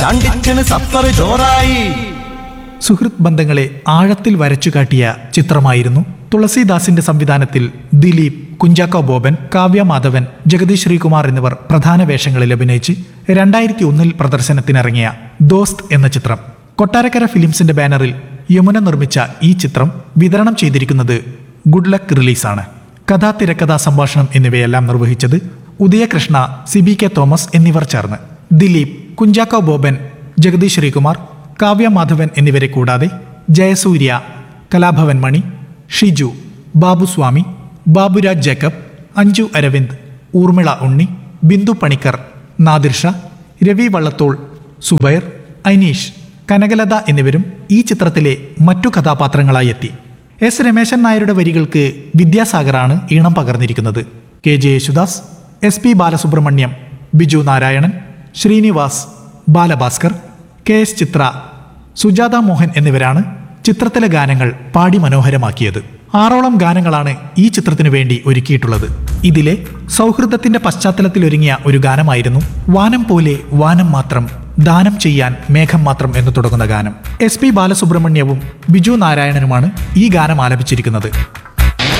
രണ്ടിച്ചന് സത്തറ് ചോറായി സുഹൃത്ത് ബന്ധങ്ങളെ ആഴത്തിൽ വരച്ചു കാട്ടിയ ചിത്രമായിരുന്നു തുളസീദാസിന്റെ സംവിധാനത്തിൽ ദിലീപ് കുഞ്ചാക്കോ ബോബൻ കാവ്യ മാധവൻ ജഗദീഷ് ശ്രീകുമാർ എന്നിവർ പ്രധാന വേഷങ്ങളിൽ അഭിനയിച്ച് രണ്ടായിരത്തി ഒന്നിൽ പ്രദർശനത്തിനിറങ്ങിയ ദോസ്ത് എന്ന ചിത്രം കൊട്ടാരക്കര ഫിലിംസിന്റെ ബാനറിൽ യമുന നിർമ്മിച്ച ഈ ചിത്രം വിതരണം ചെയ്തിരിക്കുന്നത് ഗുഡ് ലക്ക് റിലീസാണ് കഥാ തിരക്കഥാ സംഭാഷണം എന്നിവയെല്ലാം നിർവഹിച്ചത് ഉദയകൃഷ്ണ സിബി കെ തോമസ് എന്നിവർ ചേർന്ന് ദിലീപ് കുഞ്ചാക്കോ ബോബൻ ജഗദീഷ് ശ്രീകുമാർ കാവ്യ മാധവൻ എന്നിവരെ കൂടാതെ ജയസൂര്യ കലാഭവൻ മണി ഷിജു ബാബുസ്വാമി ബാബുരാജ് ജേക്കബ് അഞ്ജു അരവിന്ദ് ഊർമിള ഉണ്ണി ബിന്ദു പണിക്കർ നാദിർ ഷാ രവി വള്ളത്തോൾ സുബൈർ ഐനീഷ് കനകലത എന്നിവരും ഈ ചിത്രത്തിലെ മറ്റു കഥാപാത്രങ്ങളായി എത്തി എസ് രമേശൻ നായരുടെ വരികൾക്ക് വിദ്യാസാഗറാണ് ഈണം പകർന്നിരിക്കുന്നത് K J Yesudas S P Balasubrahmanyam Biju Narayanan Srinivas Balabhaskar K S Chithra Sujatha Mohan എന്നിവരാണ് ചിത്രത്തിലെ ഗാനങ്ങൾ പാടി മനോഹരമാക്കിയത് ആറോളം ഗാനങ്ങളാണ് ഈ ചിത്രത്തിനു വേണ്ടി ഒരുക്കിയിട്ടുള്ളത് ഇതിലെ സൗഹൃദത്തിന്റെ പശ്ചാത്തലത്തിൽ ഒരുങ്ങിയ ഒരു ഗാനമായിരുന്നു വാനം പോലെ വാനം മാത്രം ദാനം ചെയ്യാൻ മേഘം മാത്രം എന്ന് തുടങ്ങുന്ന ഗാനം എസ് പി ബാലസുബ്രഹ്മണ്യവും ബിജു നാരായണനുമാണ് ഈ ഗാനം ആലപിച്ചിരിക്കുന്നത്